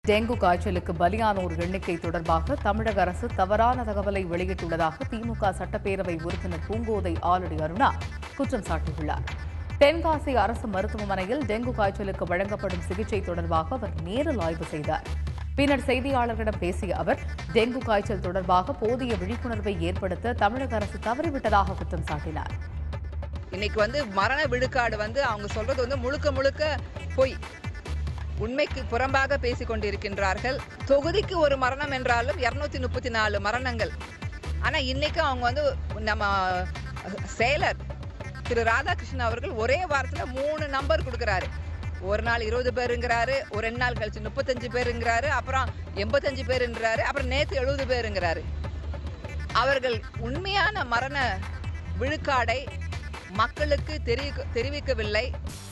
dengue காய்ச்சலுக்கு பலியானோர் எண்ணிக்கை தொடர்பாக தமிழக அரசு தவறான தகவலை வெளியிட்டுள்ளதாக திமுக சட்டப்பேரவை உறுப்பினர் பூங்கோதை ஆலடி அருணா குற்றம் சாட்டியுள்ளார் தென்காசி அரசு மருத்துவமனையில் டெங்கு காய்ச்சலுக்கு வழங்கப்படும் சிகிச்சை தொடர்பாக அவர் நேரில் ஆய்வு செய்தார் பின்னர் செய்தியாளர்களிடம் பேசிய அவர் டெங்கு காய்ச்சல் தொடர்பாக போதிய விழிப்புணர்வை ஏற்படுத்த தமிழக அரசு தவறிவிட்டதாக குற்றம் சாட்டினார் இன்னைக்கு வந்து மரண விழுக்காடு வந்து அவங்க சொல்றது வந்து முழுக்க முழுக்க பொய் உண்மைக்கு புறம்பாக பேசிக் கொண்டிருக்கின்றார்கள் தொகுதிக்கு ஒரு மரணம் என்றாலும் இருநூத்தி முப்பத்தி நாலு மரணங்கள் ஆனா இன்னைக்கு அவங்க வந்து நம்ம செயலர் திரு ராதாகிருஷ்ணன் அவர்கள் ஒரே வாரத்துல மூணு நம்பர் கொடுக்கறாரு ஒரு நாள் இருபது பேருங்கிறாரு ஒரு ரெண்டு நாள் கழிச்சு முப்பத்தஞ்சு பேருங்கிறாரு அப்புறம் எண்பத்தஞ்சு பேருங்கிறாரு அப்புறம் நேத்து எழுபது பேருங்கிறாரு அவர்கள் உண்மையான மரண விழுக்காடை மக்களுக்கு தெரிவிக்க தெரிவிக்கவில்லை